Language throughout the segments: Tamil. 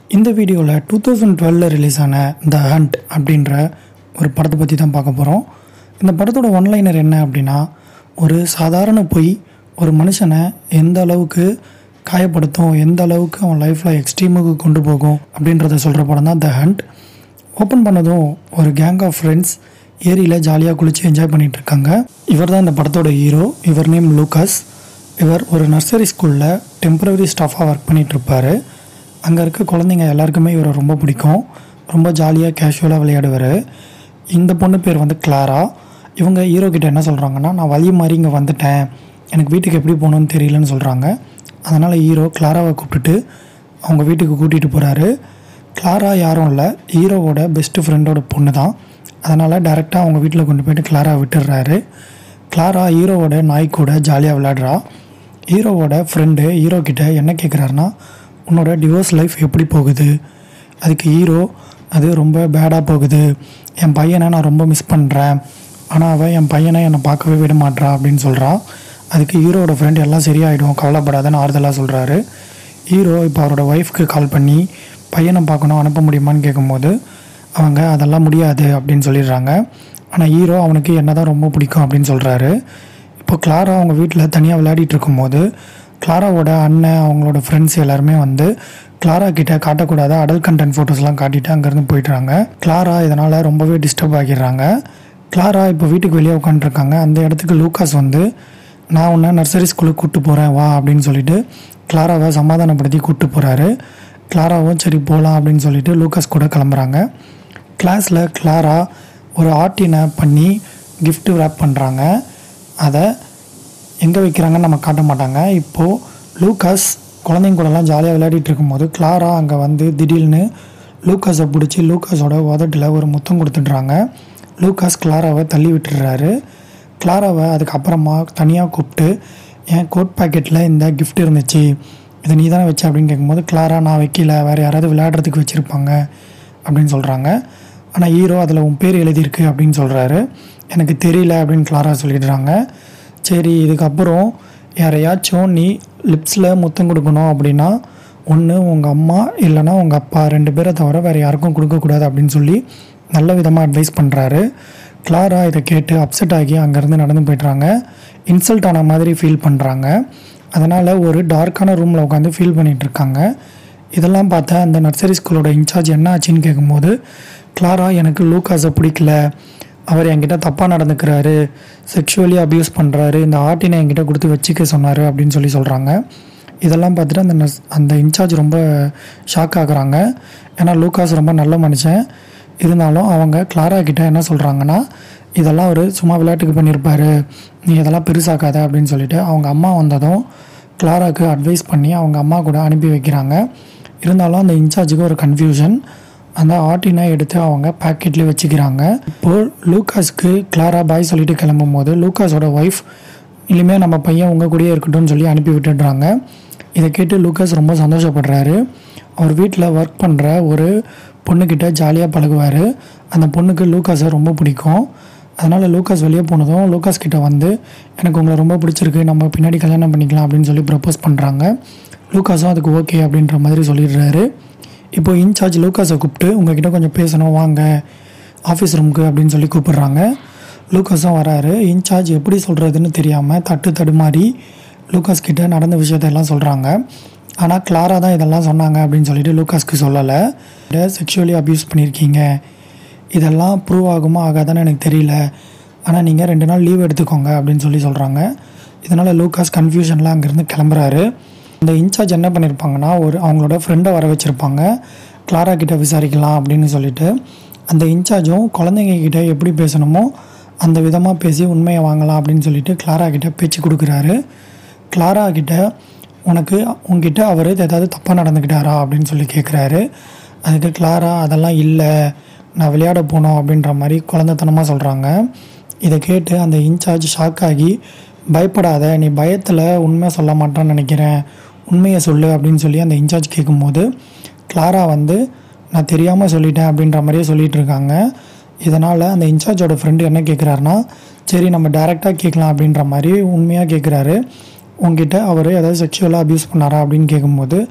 இந்த வீடியோவில் டூ தௌசண்ட் டுவெலில் ரிலீஸ் ஆன த ஹண்ட் அப்படின்ற ஒரு படத்தை பற்றி தான் பார்க்க போகிறோம் இந்த படத்தோட ஒன்லைனர் என்ன அப்படின்னா ஒரு சாதாரண பொய் ஒரு மனுஷனை எந்த அளவுக்கு காயப்படுத்தும் எந்த அளவுக்கு அவன் லைஃப்பில் எக்ஸ்ட்ரீமுக்கு கொண்டு போகும் அப்படின்றத சொல்கிற படம் தான் த ஹண்ட் ஓப்பன் பண்ணதும் ஒரு கேங் ஆஃப் ஃப்ரெண்ட்ஸ் ஏரியில் ஜாலியாக குளித்து என்ஜாய் பண்ணிட்டு இருக்காங்க இவர் தான் இந்த படத்தோட ஹீரோ இவர் நேம் லூகாஸ் இவர் ஒரு நர்சரி ஸ்கூலில் டெம்பரரி ஸ்டாஃபாக ஒர்க் பண்ணிட்டு இருப்பாரு அங்கே இருக்க குழந்தைங்க எல்லாருக்குமே இவரை ரொம்ப பிடிக்கும் ரொம்ப ஜாலியாக கேஷுவலாக விளையாடுவார் இந்த பொண்ணு பேர் வந்து கிளாரா இவங்க ஹீரோ கிட்ட என்ன சொல்கிறாங்கன்னா நான் வழி மாதிரி இங்கே வந்துட்டேன் எனக்கு வீட்டுக்கு எப்படி போகணுன்னு தெரியலன்னு சொல்கிறாங்க அதனால் ஹீரோ கிளாராவை கூப்பிட்டுட்டு அவங்க வீட்டுக்கு கூட்டிகிட்டு போகிறாரு கிளாரா யாரும் இல்லை ஹீரோவோட பெஸ்ட்டு ஃப்ரெண்டோட பொண்ணு தான் அதனால் டேரெக்டாக அவங்க வீட்டில் கொண்டு போயிட்டு கிளாரா விட்டுடுறாரு கிளாரா ஹீரோவோட நாய் கூட ஜாலியாக விளையாடுறா ஹீரோவோட ஃப்ரெண்டு ஹீரோ கிட்ட என்ன கேட்குறாருன்னா உன்னோட டிவோர்ஸ் லைஃப் எப்படி போகுது அதுக்கு ஹீரோ அது ரொம்ப பேடாக போகுது என் பையனை நான் ரொம்ப மிஸ் பண்ணுறேன் ஆனால் அவள் என் பையனை என்னை பார்க்கவே விட மாட்றா அப்படின்னு சொல்கிறா அதுக்கு ஹீரோவோட ஃப்ரெண்ட் எல்லாம் சரியாயிடும் கவலைப்படாதன்னு ஆறுதலாக சொல்கிறாரு ஹீரோ இப்போ அவரோட ஒய்ஃப்க்கு கால் பண்ணி பையனை பார்க்கணும் அனுப்ப முடியுமான்னு கேட்கும்போது அவங்க அதெல்லாம் முடியாது அப்படின்னு சொல்லிடுறாங்க ஆனால் ஹீரோ அவனுக்கு என்ன தான் ரொம்ப பிடிக்கும் அப்படின்னு சொல்கிறாரு இப்போ கிளாரா அவங்க வீட்டில் தனியாக விளையாடிட்டு இருக்கும்போது கிளாராவோட அண்ணன் அவங்களோட ஃப்ரெண்ட்ஸ் எல்லாருமே வந்து கிளாரா கிட்ட காட்டக்கூடாத அடல் கண்டென்ட் ஃபோட்டோஸ்லாம் காட்டிட்டு அங்கேருந்து போயிடுறாங்க கிளாரா இதனால் ரொம்பவே டிஸ்டர்ப் ஆகிடுறாங்க கிளாரா இப்போ வீட்டுக்கு வெளியே உட்காந்துருக்காங்க அந்த இடத்துக்கு லூக்காஸ் வந்து நான் உன்னை நர்சரி ஸ்கூலுக்கு கூப்பிட்டு போகிறேன் வா அப்படின்னு சொல்லிட்டு கிளாராவை சமாதானப்படுத்தி கூப்பிட்டு போகிறாரு கிளாராவும் சரி போகலாம் அப்படின்னு சொல்லிட்டு லூக்காஸ் கூட கிளம்புறாங்க கிளாஸில் கிளாரா ஒரு ஆர்டினை பண்ணி gift wrap பண்ணுறாங்க அதை எங்கே வைக்கிறாங்கன்னு நம்ம காட்ட மாட்டாங்க இப்போது லூக்காஸ் குழந்தைங்க கூடலாம் ஜாலியாக விளையாடிட்டு இருக்கும்போது கிளாரா அங்கே வந்து திடீர்னு லூக்காஸை பிடிச்சி லூக்காஸோட உதட்டில் ஒரு முத்தம் கொடுத்துட்றாங்க லூக்காஸ் கிளாராவை தள்ளி விட்டுடுறாரு கிளாராவை அதுக்கப்புறமா தனியாக கூப்பிட்டு என் கோட் பாக்கெட்டில் இந்த gift இருந்துச்சு இதை நீ தானே வச்ச அப்படின்னு கேட்கும்போது கிளாரா நான் வைக்கல வேறு யாராவது விளையாடுறதுக்கு வச்சுருப்பாங்க அப்படின்னு சொல்கிறாங்க ஆனால் ஹீரோ அதில் உன் பேர் எழுதியிருக்கு அப்படின்னு சொல்கிறாரு எனக்கு தெரியல அப்படின்னு கிளாரா சொல்லிடுறாங்க சரி இதுக்கப்புறம் யாரையாச்சும் நீ லிப்ஸில் முத்தம் கொடுக்கணும் அப்படின்னா ஒன்று உங்கள் அம்மா இல்லைன்னா உங்கள் அப்பா ரெண்டு பேரை தவிர வேறு யாருக்கும் கொடுக்கக்கூடாது அப்படின்னு சொல்லி நல்ல விதமாக அட்வைஸ் பண்ணுறாரு கிளாரா இதை கேட்டு அப்செட் ஆகி அங்கேருந்து நடந்து போய்ட்றாங்க இன்சல்ட் ஆன மாதிரி ஃபீல் பண்ணுறாங்க அதனால் ஒரு டார்க்கான ரூமில் உட்காந்து ஃபீல் பண்ணிகிட்டு இருக்காங்க இதெல்லாம் பார்த்தா அந்த நர்சரி ஸ்கூலோட இன்சார்ஜ் என்ன ஆச்சுன்னு கேட்கும்போது கிளாரா எனக்கு லூக்காஸை பிடிக்கல அவர் என்கிட்ட தப்பாக நடந்துக்கிறாரு செக்ஷுவலி அப்யூஸ் பண்ணுறாரு இந்த ஆர்ட்டினை என்கிட்ட கொடுத்து வச்சுக்க சொன்னார் அப்படின்னு சொல்லி சொல்கிறாங்க இதெல்லாம் பார்த்துட்டு அந்த நர்ஸ் அந்த இன்சார்ஜ் ரொம்ப ஷாக் ஆகுறாங்க ஏன்னா லூக்காஸ் ரொம்ப நல்ல மனுஷன் இருந்தாலும் அவங்க கிளாரா கிட்ட என்ன சொல்கிறாங்கன்னா இதெல்லாம் ஒரு சும்மா விளையாட்டுக்கு பண்ணியிருப்பாரு நீ இதெல்லாம் பெருசாக்காத அப்படின்னு சொல்லிட்டு அவங்க அம்மா வந்ததும் கிளாராக்கு அட்வைஸ் பண்ணி அவங்க அம்மா கூட அனுப்பி வைக்கிறாங்க இருந்தாலும் அந்த இன்சார்ஜுக்கு ஒரு கன்ஃபியூஷன் அந்த ஆர்டினை எடுத்து அவங்க பேக்கெட்லேயே வச்சுக்கிறாங்க இப்போது லூக்காஸ்க்கு கிளாரா பாய் சொல்லிட்டு கிளம்பும் போது லூக்காஸோட ஒய்ஃப் இனிமேல் நம்ம பையன் உங்கள் கூடயே இருக்கட்டும்னு சொல்லி அனுப்பி விட்டுடுறாங்க இதை கேட்டு லூக்காஸ் ரொம்ப சந்தோஷப்படுறாரு அவர் வீட்டில் ஒர்க் பண்ணுற ஒரு பொண்ணுக்கிட்ட ஜாலியாக பழகுவார் அந்த பொண்ணுக்கு லூக்காஸை ரொம்ப பிடிக்கும் அதனால் லூக்காஸ் வெளியே போனதும் லூக்காஸ் கிட்ட வந்து எனக்கு உங்களை ரொம்ப பிடிச்சிருக்கு நம்ம பின்னாடி கல்யாணம் பண்ணிக்கலாம் அப்படின்னு சொல்லி ப்ரப்போஸ் பண்ணுறாங்க லூக்காஸும் அதுக்கு ஓகே அப்படின்ற மாதிரி சொல்லிடுறாரு இப்போ இன்சார்ஜ் லூக்காஸை கூப்பிட்டு உங்ககிட்ட கொஞ்சம் பேசணும் வாங்க ஆஃபீஸ் ரூமுக்கு அப்படின்னு சொல்லி கூப்பிடுறாங்க லூக்காஸும் வராரு இன்சார்ஜ் எப்படி சொல்கிறதுன்னு தெரியாமல் தட்டு தடுமாறி லூக்காஸ் கிட்ட நடந்த விஷயத்தையெல்லாம் சொல்கிறாங்க ஆனால் கிளாரா தான் இதெல்லாம் சொன்னாங்க அப்படின்னு சொல்லிட்டு லூக்காஸ்க்கு சொல்லலை செக்ஷுவலி அப்யூஸ் பண்ணியிருக்கீங்க இதெல்லாம் ப்ரூவ் ஆகுமா ஆகாதான்னு எனக்கு தெரியல ஆனால் நீங்கள் ரெண்டு நாள் லீவ் எடுத்துக்கோங்க அப்படின்னு சொல்லி சொல்கிறாங்க இதனால் லூக்காஸ் கன்ஃபியூஷனில் அங்கேருந்து கிளம்புறாரு அந்த இன்சார்ஜ் என்ன பண்ணியிருப்பாங்கன்னா ஒரு அவங்களோட ஃப்ரெண்டை வர வச்சுருப்பாங்க கிளாரா கிட்ட விசாரிக்கலாம் அப்படின்னு சொல்லிட்டு அந்த இன்சார்ஜும் குழந்தைங்க கிட்ட எப்படி பேசணுமோ அந்த விதமாக பேசி உண்மையை வாங்கலாம் அப்படின்னு சொல்லிட்டு கிளாரா கிட்ட பேச்சு கொடுக்குறாரு கிளாரா கிட்ட உனக்கு உங்ககிட்ட அவர் ஏதாவது தப்பாக நடந்துக்கிட்டாரா அப்படின்னு சொல்லி கேட்குறாரு அதுக்கு கிளாரா அதெல்லாம் இல்லை நான் விளையாட போனோம் அப்படின்ற மாதிரி குழந்தைத்தனமாக சொல்கிறாங்க இதை கேட்டு அந்த இன்சார்ஜ் ஷாக் ஆகி பயப்படாத நீ பயத்தில் உண்மை சொல்ல மாட்டான்னு நினைக்கிறேன் உண்மையை சொல்லு அப்படின்னு சொல்லி அந்த இன்சார்ஜ் கேட்கும்போது கிளாரா வந்து நான் தெரியாமல் சொல்லிட்டேன் அப்படின்ற மாதிரியே சொல்லிட்டு இருக்காங்க இதனால் அந்த இன்சார்ஜோட ஃப்ரெண்டு என்ன கேட்குறாருனா சரி நம்ம டேரெக்டாக கேட்கலாம் அப்படின்ற மாதிரி உண்மையாக கேட்குறாரு உங்ககிட்ட அவர் ஏதாவது செக்ஷுவலாக அப்யூஸ் பண்ணாரா அப்படின்னு கேட்கும்போது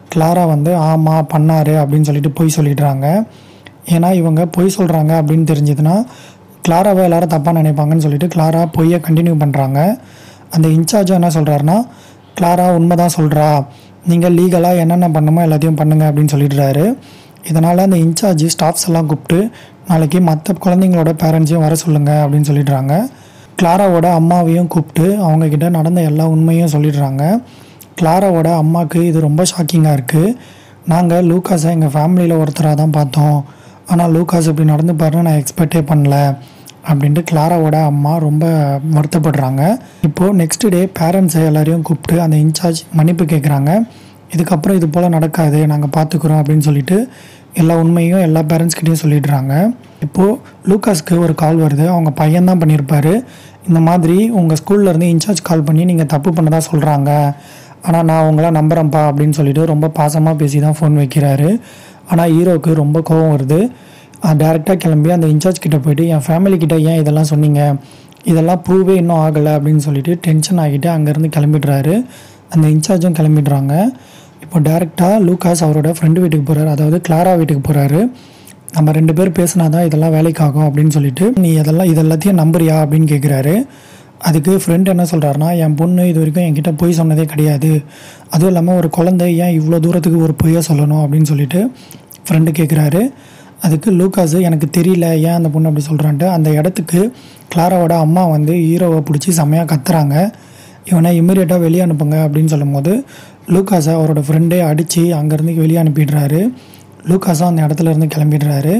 கிளாரா வந்து ஆமாம் பண்ணார் அப்படின்னு சொல்லிட்டு பொய் சொல்லிடுறாங்க ஏன்னா இவங்க பொய் சொல்கிறாங்க அப்படின்னு தெரிஞ்சதுன்னா கிளாராவை எல்லாரும் தப்பாக நினைப்பாங்கன்னு சொல்லிட்டு கிளாரா பொய்யை கண்டினியூ பண்ணுறாங்க அந்த இன்சார்ஜும் என்ன சொல்கிறாருன்னா கிளாரா உண்மை தான் சொல்கிறா நீங்கள் லீகலாக என்னென்ன பண்ணுமோ எல்லாத்தையும் பண்ணுங்க அப்படின்னு சொல்லிடுறாரு இதனால் அந்த இன்சார்ஜ் ஸ்டாஃப்ஸ் எல்லாம் கூப்பிட்டு நாளைக்கு மற்ற குழந்தைங்களோட பேரண்ட்ஸையும் வர சொல்லுங்கள் அப்படின்னு சொல்லிடுறாங்க கிளாராவோட அம்மாவையும் கூப்பிட்டு அவங்கக்கிட்ட நடந்த எல்லா உண்மையும் சொல்லிடுறாங்க கிளாராவோட அம்மாவுக்கு இது ரொம்ப ஷாக்கிங்காக இருக்குது நாங்கள் லூக்காஸை எங்கள் ஃபேமிலியில் ஒருத்தராக தான் பார்த்தோம் ஆனால் லூக்காஸ் இப்படி நடந்துப்பாருன்னு நான் எக்ஸ்பெக்டே பண்ணல அப்படின்ட்டு கிளாராவோட அம்மா ரொம்ப வருத்தப்படுறாங்க இப்போது நெக்ஸ்ட் டே பேரண்ட்ஸை எல்லாரையும் கூப்பிட்டு அந்த இன்சார்ஜ் மன்னிப்பு கேட்குறாங்க இதுக்கப்புறம் இது போல் நடக்காது நாங்கள் பார்த்துக்குறோம் அப்படின்னு சொல்லிட்டு எல்லா உண்மையும் எல்லா பேரண்ட்ஸ்கிட்டையும் சொல்லிடுறாங்க இப்போது லூக்காஸ்க்கு ஒரு கால் வருது அவங்க பையன் தான் பண்ணியிருப்பாரு இந்த மாதிரி உங்கள் ஸ்கூல்லேருந்து இன்சார்ஜ் கால் பண்ணி நீங்கள் தப்பு பண்ணதா சொல்கிறாங்க ஆனால் நான் உங்கள நம்புகிறேன்ப்பா அப்படின்னு சொல்லிட்டு ரொம்ப பாசமாக பேசி தான் ஃபோன் வைக்கிறாரு ஆனால் ஹீரோவுக்கு ரொம்ப கோவம் வருது டேரெக்டாக கிளம்பி அந்த இன்சார்ஜ் கிட்ட போயிட்டு என் ஃபேமிலி கிட்ட ஏன் இதெல்லாம் சொன்னீங்க இதெல்லாம் ப்ரூவே இன்னும் ஆகலை அப்படின்னு சொல்லிட்டு டென்ஷன் ஆகிட்டு அங்கேருந்து கிளம்பிடுறாரு அந்த இன்சார்ஜும் கிளம்பிடுறாங்க இப்போ டேரெக்டாக லூகாஸ் அவரோட ஃப்ரெண்டு வீட்டுக்கு போகிறாரு அதாவது கிளாரா வீட்டுக்கு போகிறாரு நம்ம ரெண்டு பேர் பேசினா தான் இதெல்லாம் வேலைக்கு ஆகும் அப்படின்னு சொல்லிட்டு நீ இதெல்லாம் இதெல்லாத்தையும் நம்புறியா அப்படின்னு கேட்குறாரு அதுக்கு ஃப்ரெண்ட் என்ன சொல்கிறாருன்னா என் பொண்ணு இது வரைக்கும் என்கிட்ட பொய் சொன்னதே கிடையாது அதுவும் இல்லாமல் ஒரு குழந்தை ஏன் இவ்வளோ தூரத்துக்கு ஒரு பொய்யை சொல்லணும் அப்படின்னு சொல்லிட்டு ஃப்ரெண்டு கேட்குறாரு அதுக்கு லூக்காஸ் எனக்கு தெரியல ஏன் அந்த பொண்ணு அப்படி சொல்கிறான்ட்டு அந்த இடத்துக்கு கிளாராவோட அம்மா வந்து ஹீரோவை பிடிச்சி செம்மையாக கத்துறாங்க இவனை இம்மிடியட்டாக வெளியே அனுப்புங்க அப்படின்னு சொல்லும்போது லூக்காஸை அவரோட ஃப்ரெண்டே அடித்து அங்கேருந்து வெளியே அனுப்பிடுறாரு லூக்காஸும் அந்த இடத்துல இருந்து கிளம்பிடுறாரு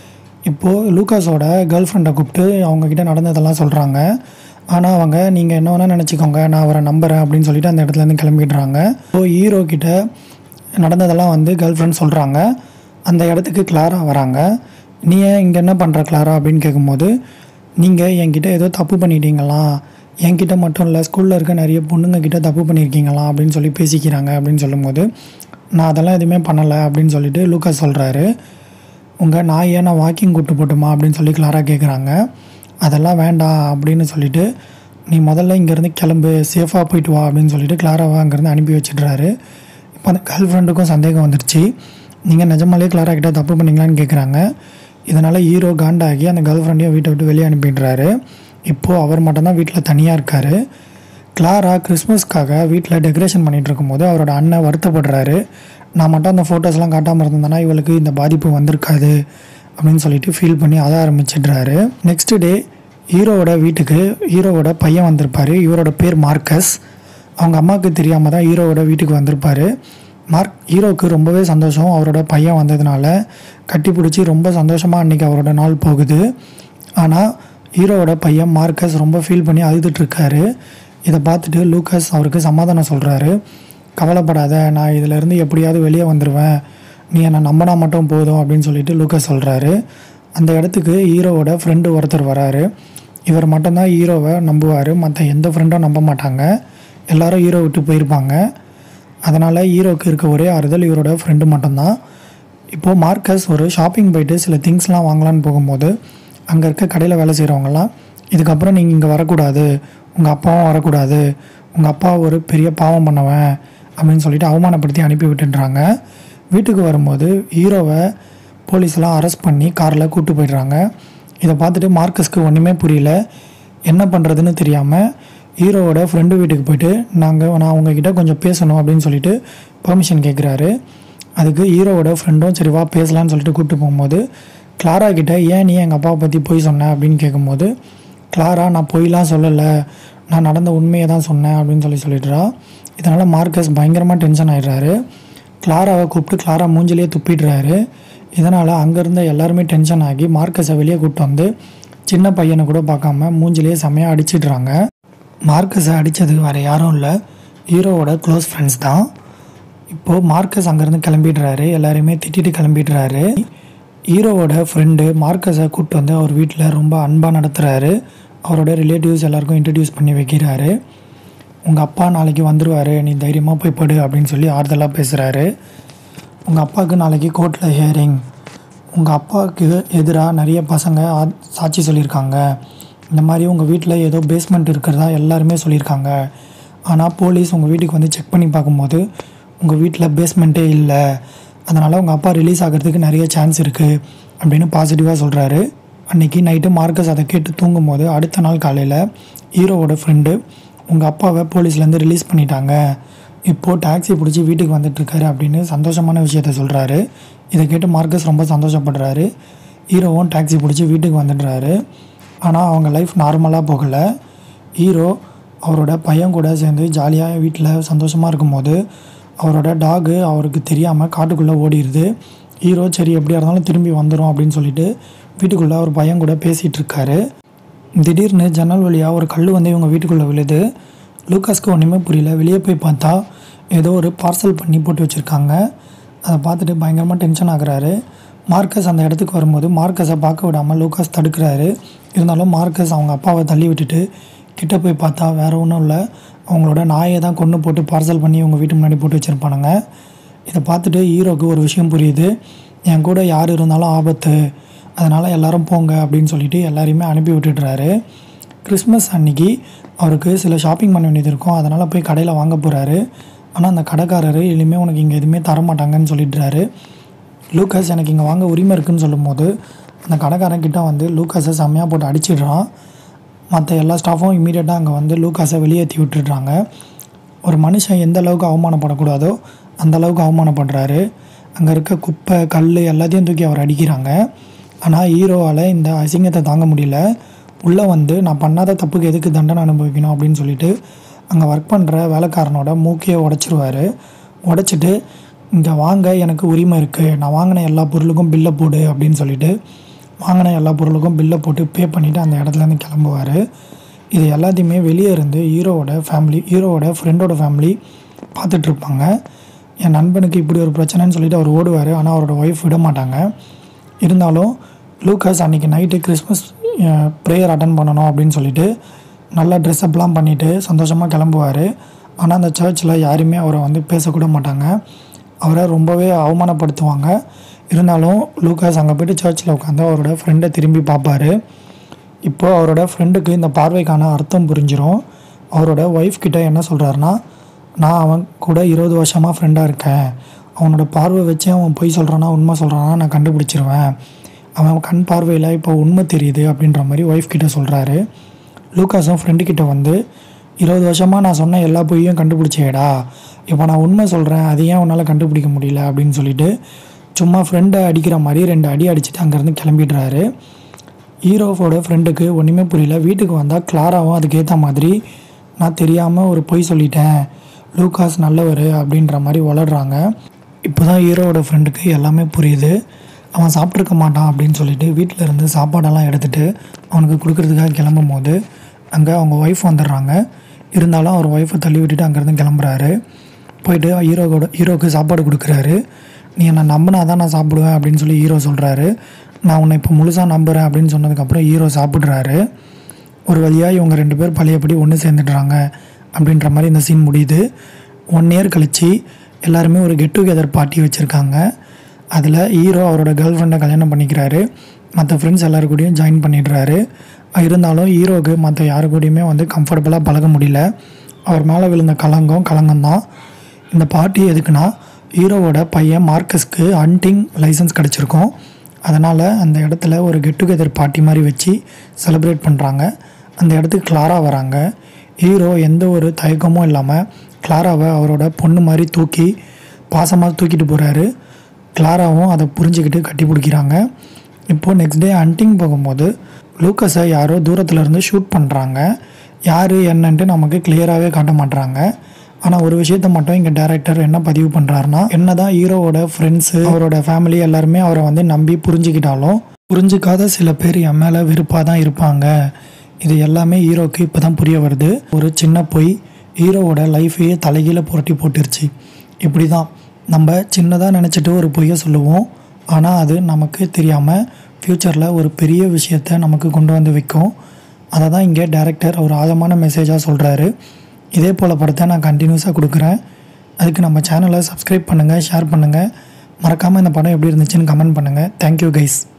இப்போது லூக்காஸோட கேர்ள் ஃப்ரெண்டை கூப்பிட்டு அவங்கக்கிட்ட நடந்ததெல்லாம் சொல்கிறாங்க ஆனால் அவங்க நீங்கள் என்ன வேணால் நினச்சிக்கோங்க நான் அவரை நம்புகிறேன் அப்படின்னு சொல்லிட்டு அந்த இடத்துலேருந்து கிளம்பிடுறாங்க ஸோ ஹீரோ கிட்ட நடந்ததெல்லாம் வந்து கேர்ள் ஃப்ரெண்ட் சொல்கிறாங்க அந்த இடத்துக்கு கிளாரா வராங்க நீ ஏன் இங்கே என்ன பண்ணுற கிளாரா அப்படின்னு கேட்கும்போது நீங்கள் என்கிட்ட ஏதோ தப்பு பண்ணிட்டீங்களா என்கிட்ட மட்டும் இல்லை ஸ்கூலில் இருக்க நிறைய பொண்ணுங்க கிட்ட தப்பு பண்ணியிருக்கீங்களா அப்படின்னு சொல்லி பேசிக்கிறாங்க அப்படின்னு சொல்லும்போது நான் அதெல்லாம் எதுவுமே பண்ணலை அப்படின்னு சொல்லிட்டு லூக்காஸ் சொல்கிறாரு உங்கள் நான் ஏன் நான் வாக்கிங் கூப்பிட்டு போட்டுமா அப்படின்னு சொல்லி கிளாரா கேட்குறாங்க அதெல்லாம் வேண்டாம் அப்படின்னு சொல்லிட்டு நீ முதல்ல இங்கேருந்து கிளம்பு சேஃபாக போயிட்டு வா அப்படின்னு சொல்லிட்டு கிளாராவை அங்கேருந்து அனுப்பி வச்சிடுறாரு இப்போ அந்த கேர்ள் ஃப்ரெண்டுக்கும் சந்தேகம் வந்துடுச்சு நீங்கள் நிஜமாலே கிளாரா கிட்ட தப்பு பண்ணீங்களான்னு கேட்குறாங்க இதனால் ஹீரோ காண்டாகி அந்த கேர்ள் ஃப்ரெண்டையும் வீட்டை விட்டு வெளியே அனுப்பிடுறாரு இப்போது அவர் மட்டும்தான் வீட்டில் தனியாக இருக்கார் கிளாரா கிறிஸ்மஸ்க்காக வீட்டில் டெக்கரேஷன் பண்ணிகிட்டு இருக்கும்போது அவரோட அண்ணன் வருத்தப்படுறாரு நான் மட்டும் அந்த ஃபோட்டோஸ்லாம் காட்டாமல் இருந்தேன்னா இவளுக்கு இந்த பாதிப்பு வந்திருக்காது அப்படின்னு சொல்லிட்டு ஃபீல் பண்ணி அத ஆரம்பிச்சிடுறாரு நெக்ஸ்ட் டே ஹீரோவோட வீட்டுக்கு ஹீரோவோட பையன் வந்திருப்பார் இவரோட பேர் மார்க்கஸ் அவங்க அம்மாவுக்கு தெரியாமல் தான் ஹீரோவோட வீட்டுக்கு வந்திருப்பார் மார்க் ஹீரோவுக்கு ரொம்பவே சந்தோஷம் அவரோட பையன் வந்ததுனால கட்டி பிடிச்சி ரொம்ப சந்தோஷமாக அன்றைக்கி அவரோட நாள் போகுது ஆனால் ஹீரோவோட பையன் மார்க்கஸ் ரொம்ப ஃபீல் பண்ணி அழுதுட்ருக்காரு இதை பார்த்துட்டு லூக்கஸ் அவருக்கு சமாதானம் சொல்கிறாரு கவலைப்படாத நான் இதிலேருந்து எப்படியாவது வெளியே வந்துடுவேன் நீ என்னை நம்பினா மட்டும் போதும் அப்படின்னு சொல்லிட்டு லூக்கஸ் சொல்கிறாரு அந்த இடத்துக்கு ஹீரோவோட ஃப்ரெண்டு ஒருத்தர் வராரு இவர் மட்டும்தான் ஹீரோவை நம்புவார் மற்ற எந்த ஃப்ரெண்டும் நம்ப மாட்டாங்க எல்லாரும் ஹீரோ விட்டு போயிருப்பாங்க அதனால் ஹீரோவுக்கு இருக்க ஒரே ஆறுதல் இவரோட ஃப்ரெண்டு மட்டும்தான் இப்போது மார்க்கஸ் ஒரு ஷாப்பிங் போயிட்டு சில திங்ஸ்லாம் வாங்கலான்னு போகும்போது அங்கே இருக்க கடையில் வேலை செய்கிறவங்கலாம் இதுக்கப்புறம் நீங்கள் இங்கே வரக்கூடாது உங்கள் அப்பாவும் வரக்கூடாது உங்கள் அப்பா ஒரு பெரிய பாவம் பண்ணவன் அப்படின்னு சொல்லிட்டு அவமானப்படுத்தி அனுப்பி விட்டுன்றாங்க வீட்டுக்கு வரும்போது ஹீரோவை போலீஸ்லாம் அரெஸ்ட் பண்ணி காரில் கூப்பிட்டு போயிடுறாங்க இதை பார்த்துட்டு மார்க்கஸ்க்கு ஒன்றுமே புரியல என்ன பண்ணுறதுன்னு தெரியாமல் ஹீரோவோட ஃப்ரெண்டு வீட்டுக்கு போயிட்டு நாங்கள் நான் உங்ககிட்ட கொஞ்சம் பேசணும் அப்படின்னு சொல்லிட்டு பெர்மிஷன் கேட்குறாரு அதுக்கு ஹீரோவோட ஃப்ரெண்டும் சரி வா பேசலான்னு சொல்லிட்டு கூப்பிட்டு போகும்போது கிளாரா கிட்ட ஏன் நீ எங்கள் அப்பாவை பற்றி போய் சொன்ன அப்படின்னு கேட்கும்போது கிளாரா நான் பொய்லாம் சொல்லலை நான் நடந்த உண்மையை தான் சொன்னேன் அப்படின்னு சொல்லி சொல்லிடுறா இதனால் மார்க்கஸ் பயங்கரமாக டென்ஷன் ஆயிடுறாரு கிளாராவை கூப்பிட்டு கிளாரா மூஞ்சிலேயே துப்பிடுறாரு இதனால் அங்கேருந்த எல்லாருமே டென்ஷன் ஆகி மார்க்கஸை வெளியே கூப்பிட்டு வந்து சின்ன பையனை கூட பார்க்காம மூஞ்சிலேயே செம்மையாக அடிச்சிடுறாங்க மார்க்கஸை அடித்தது வேறு யாரும் இல்லை ஹீரோவோட க்ளோஸ் ஃப்ரெண்ட்ஸ் தான் இப்போது மார்க்கஸ் அங்கேருந்து கிளம்பிடுறாரு எல்லாரையுமே திட்டிட்டு கிளம்பிடுறாரு ஹீரோவோட ஃப்ரெண்டு மார்க்கஸை கூப்பிட்டு வந்து அவர் வீட்டில் ரொம்ப அன்பாக நடத்துகிறாரு அவரோட ரிலேட்டிவ்ஸ் எல்லாருக்கும் இன்ட்ரடியூஸ் பண்ணி வைக்கிறாரு உங்கள் அப்பா நாளைக்கு வந்துடுவார் நீ தைரியமாக போய் படு அப்படின்னு சொல்லி ஆறுதலாக பேசுகிறாரு உங்கள் அப்பாவுக்கு நாளைக்கு கோர்ட்டில் ஹியரிங் உங்கள் அப்பாவுக்கு எதிராக நிறைய பசங்க ஆ- சாட்சி சொல்லியிருக்காங்க இந்த மாதிரி உங்கள் வீட்டில் ஏதோ பேஸ்மெண்ட் இருக்கிறதா எல்லாருமே சொல்லியிருக்காங்க ஆனால் போலீஸ் உங்கள் வீட்டுக்கு வந்து செக் பண்ணி பார்க்கும்போது உங்கள் வீட்டில் பேஸ்மெண்ட்டே இல்லை அதனால் உங்கள் அப்பா ரிலீஸ் ஆகிறதுக்கு நிறைய சான்ஸ் இருக்குது அப்படின்னு பாசிட்டிவாக சொல்கிறாரு அன்றைக்கி நைட்டு மார்க்கஸ் அதை கேட்டு தூங்கும் போது அடுத்த நாள் காலையில் ஹீரோவோட ஃப்ரெண்டு உங்கள் அப்பாவை போலீஸ்லேருந்து ரிலீஸ் பண்ணிட்டாங்க இப்போது டாக்ஸி பிடிச்சி வீட்டுக்கு வந்துட்டுருக்காரு அப்படின்னு சந்தோஷமான விஷயத்த சொல்கிறாரு இதை கேட்டு மார்க்கஸ் ரொம்ப சந்தோஷப்படுறாரு ஹீரோவும் டாக்ஸி பிடிச்சி வீட்டுக்கு வந்துடுறாரு ஆனால் அவங்க லைஃப் நார்மலாக போகலை ஹீரோ அவரோட பையன் கூட சேர்ந்து ஜாலியாக வீட்டில் சந்தோஷமாக இருக்கும்போது அவரோட டாகு அவருக்கு தெரியாமல் காட்டுக்குள்ளே ஓடிடுது ஹீரோ சரி எப்படியா இருந்தாலும் திரும்பி வந்துடும் அப்படின்னு சொல்லிட்டு வீட்டுக்குள்ளே அவர் பையன் கூட பேசிகிட்டு இருக்காரு திடீர்னு ஜன்னல் வழியாக ஒரு கல் வந்து இவங்க வீட்டுக்குள்ளே விழுது லூக்காஸ்க்கு ஒன்றுமே புரியல வெளியே போய் பார்த்தா ஏதோ ஒரு பார்சல் பண்ணி போட்டு வச்சுருக்காங்க அதை பார்த்துட்டு பயங்கரமாக டென்ஷன் ஆகுறாரு மார்க்கஸ் அந்த இடத்துக்கு வரும்போது மார்க்கஸை பார்க்க விடாமல் லூக்காஸ் தடுக்கிறாரு இருந்தாலும் மார்க்கஸ் அவங்க அப்பாவை தள்ளி விட்டுட்டு கிட்ட போய் பார்த்தா வேறு ஒன்றும் இல்லை அவங்களோட நாயை தான் கொண்டு போட்டு பார்சல் பண்ணி இவங்க வீட்டு முன்னாடி போட்டு வச்சுருப்பானுங்க இதை பார்த்துட்டு ஹீரோக்கு ஒரு விஷயம் புரியுது என் கூட யார் இருந்தாலும் ஆபத்து அதனால் எல்லாரும் போங்க அப்படின்னு சொல்லிட்டு எல்லாரையுமே அனுப்பி விட்டுடுறாரு கிறிஸ்மஸ் அன்னைக்கு அவருக்கு சில ஷாப்பிங் பண்ண வேண்டியது இருக்கும் அதனால் போய் கடையில் வாங்க போகிறாரு ஆனால் அந்த கடைக்காரர் இனிமேல் உனக்கு இங்கே எதுவுமே தர மாட்டாங்கன்னு சொல்லிடுறாரு லூக்காஸ் எனக்கு இங்கே வாங்க உரிமை இருக்குன்னு சொல்லும்போது அந்த கடைக்காரன் கிட்ட வந்து லூக்காஸை செம்மையாக போட்டு அடிச்சிடுறான் மற்ற எல்லா ஸ்டாஃபும் இமீடியட்டாக அங்கே வந்து லூக்காஸை வெளியேற்றி விட்டுடுறாங்க ஒரு மனுஷன் எந்த அளவுக்கு அவமானப்படக்கூடாதோ அந்த அளவுக்கு அவமானப்படுறாரு அங்கே இருக்க குப்பை கல் எல்லாத்தையும் தூக்கி அவர் அடிக்கிறாங்க ஆனால் ஹீரோவால் இந்த அசிங்கத்தை தாங்க முடியல உள்ளே வந்து நான் பண்ணாத தப்புக்கு எதுக்கு தண்டனை அனுபவிக்கணும் அப்படின்னு சொல்லிட்டு அங்கே ஒர்க் பண்ணுற வேலைக்காரனோட மூக்கையை உடச்சிருவார் உடச்சிட்டு இங்கே வாங்க எனக்கு உரிமை இருக்குது நான் வாங்கின எல்லா பொருளுக்கும் பில்லை போடு அப்படின்னு சொல்லிட்டு வாங்கின எல்லா பொருளுக்கும் பில்லை போட்டு பே பண்ணிவிட்டு அந்த இடத்துலேருந்து கிளம்புவார் இது எல்லாத்தையுமே வெளியே இருந்து ஹீரோவோட ஃபேமிலி ஹீரோவோட ஃப்ரெண்டோட ஃபேமிலி பார்த்துட்ருப்பாங்க என் நண்பனுக்கு இப்படி ஒரு பிரச்சனைன்னு சொல்லிட்டு அவர் ஓடுவார் ஆனால் அவரோட ஒய்ஃப் விட மாட்டாங்க இருந்தாலும் லூக்காஸ் அன்றைக்கி நைட்டு கிறிஸ்மஸ் ப்ரேயர் அட்டன் பண்ணணும் அப்படின்னு சொல்லிட்டு நல்லா ட்ரெஸ்அப்லாம் பண்ணிவிட்டு சந்தோஷமாக கிளம்புவார் ஆனால் அந்த சர்ச்சில் யாருமே அவரை வந்து பேசக்கூட மாட்டாங்க அவரை ரொம்பவே அவமானப்படுத்துவாங்க இருந்தாலும் லூக்காஸ் அங்கே போய்ட்டு சர்ச்சில் உட்காந்து அவரோட ஃப்ரெண்டை திரும்பி பார்ப்பாரு இப்போது அவரோட ஃப்ரெண்டுக்கு இந்த பார்வைக்கான அர்த்தம் புரிஞ்சிடும் அவரோட ஒய்ஃப் கிட்ட என்ன சொல்கிறாருன்னா நான் அவன் கூட இருபது வருஷமாக ஃப்ரெண்டாக இருக்கேன் அவனோட பார்வை வச்சு அவன் பொய் சொல்கிறானா உண்மை சொல்கிறானா நான் கண்டுபிடிச்சிருவேன் அவன் கண் பார்வையில் இப்போ உண்மை தெரியுது அப்படின்ற மாதிரி ஒய்ஃப் கிட்ட சொல்கிறாரு லூக்காஸும் ஃப்ரெண்டு கிட்ட வந்து இருபது வருஷமாக நான் சொன்ன எல்லா பொய்யும் கண்டுபிடிச்சேடா இப்போ நான் உண்மை சொல்கிறேன் அது ஏன் உன்னால் கண்டுபிடிக்க முடியல அப்படின்னு சொல்லிட்டு சும்மா ஃப்ரெண்டை அடிக்கிற மாதிரி ரெண்டு அடி அடிச்சுட்டு அங்கேருந்து கிளம்பிடுறாரு ஹீரோவோட ஃப்ரெண்டுக்கு ஒன்றுமே புரியல வீட்டுக்கு வந்தால் கிளாராவும் அதுக்கேற்ற மாதிரி நான் தெரியாமல் ஒரு பொய் சொல்லிட்டேன் லூகாஸ் நல்லவர் அப்படின்ற மாதிரி வளர்றாங்க இப்போ தான் ஹீரோவோட ஃப்ரெண்டுக்கு எல்லாமே புரியுது அவன் சாப்பிட்ருக்க மாட்டான் அப்படின்னு சொல்லிட்டு வீட்டில் இருந்து சாப்பாடெல்லாம் எடுத்துகிட்டு அவனுக்கு கொடுக்குறதுக்காக கிளம்பும் போது அங்கே அவங்க ஒய்ஃப் வந்துடுறாங்க இருந்தாலும் அவர் ஒய்ஃபை தள்ளி விட்டுட்டு அங்கேருந்து கிளம்புறாரு போயிட்டு ஹீரோவோட ஹீரோவுக்கு சாப்பாடு கொடுக்குறாரு நீ என்னை நம்பினா தான் நான் சாப்பிடுவேன் அப்படின்னு சொல்லி ஹீரோ சொல்கிறாரு நான் உன்னை இப்போ முழுசாக நம்புகிறேன் அப்படின்னு சொன்னதுக்கப்புறம் ஹீரோ சாப்பிட்றாரு ஒரு வழியாக இவங்க ரெண்டு பேர் பழையபடி ஒன்று சேர்ந்துடுறாங்க அப்படின்ற மாதிரி இந்த சீன் முடியுது ஒன் இயர் கழித்து எல்லாருமே ஒரு கெட் டுகெதர் பார்ட்டி வச்சுருக்காங்க அதில் ஹீரோ அவரோட கேர்ள் ஃப்ரெண்டை கல்யாணம் பண்ணிக்கிறாரு மற்ற ஃப்ரெண்ட்ஸ் எல்லாரு கூடயும் ஜாயின் பண்ணிடுறாரு இருந்தாலும் ஹீரோவுக்கு மற்ற யாரு கூடயுமே வந்து கம்ஃபர்டபுளாக பழக முடியல அவர் மேலே விழுந்த கலங்கம் கலங்கம் தான் இந்த பார்ட்டி எதுக்குன்னா ஹீரோவோட பையன் மார்க்கஸ்க்கு ஹண்டிங் லைசன்ஸ் கிடச்சிருக்கும் அதனால் அந்த இடத்துல ஒரு கெட் டுகெதர் பார்ட்டி மாதிரி வச்சு செலிப்ரேட் பண்ணுறாங்க அந்த இடத்துக்கு கிளாரா வராங்க ஹீரோ எந்த ஒரு தயக்கமும் இல்லாமல் கிளாராவை அவரோட பொண்ணு மாதிரி தூக்கி பாசமாக தூக்கிட்டு போகிறாரு கிளாராவும் அதை புரிஞ்சுக்கிட்டு கட்டி பிடிக்கிறாங்க இப்போது நெக்ஸ்ட் டே ஹண்டிங் போகும்போது லூக்கஸை யாரோ தூரத்துல இருந்து ஷூட் பண்ணுறாங்க யார் என்னன்ட்டு நமக்கு கிளியராகவே காட்ட மாட்றாங்க ஆனால் ஒரு விஷயத்த மட்டும் இங்கே டேரக்டர் என்ன பதிவு பண்ணுறாருனா என்ன தான் ஹீரோவோட ஃப்ரெண்ட்ஸு அவரோட ஃபேமிலி எல்லாருமே அவரை வந்து நம்பி புரிஞ்சுக்கிட்டாலும் புரிஞ்சிக்காத சில பேர் என் மேலே வெறுப்பாக தான் இருப்பாங்க இது எல்லாமே ஹீரோக்கு இப்போ தான் புரிய வருது ஒரு சின்ன பொய் ஹீரோவோட லைஃபையே தலைகீழ புரட்டி போட்டுருச்சு இப்படி தான் நம்ம சின்னதாக நினச்சிட்டு ஒரு பொய்யை சொல்லுவோம் ஆனால் அது நமக்கு தெரியாமல் ஃப்யூச்சரில் ஒரு பெரிய விஷயத்த நமக்கு கொண்டு வந்து வைக்கும் அதை தான் இங்கே டேரக்டர் ஒரு ஆழமான மெசேஜாக சொல்கிறாரு இதே போல் படத்தை நான் கண்டினியூஸாக கொடுக்குறேன் அதுக்கு நம்ம சேனலை சப்ஸ்கிரைப் பண்ணுங்கள் ஷேர் பண்ணுங்கள் மறக்காமல் இந்த படம் எப்படி இருந்துச்சுன்னு கமெண்ட் பண்ணுங்கள் தேங்க்யூ கைஸ்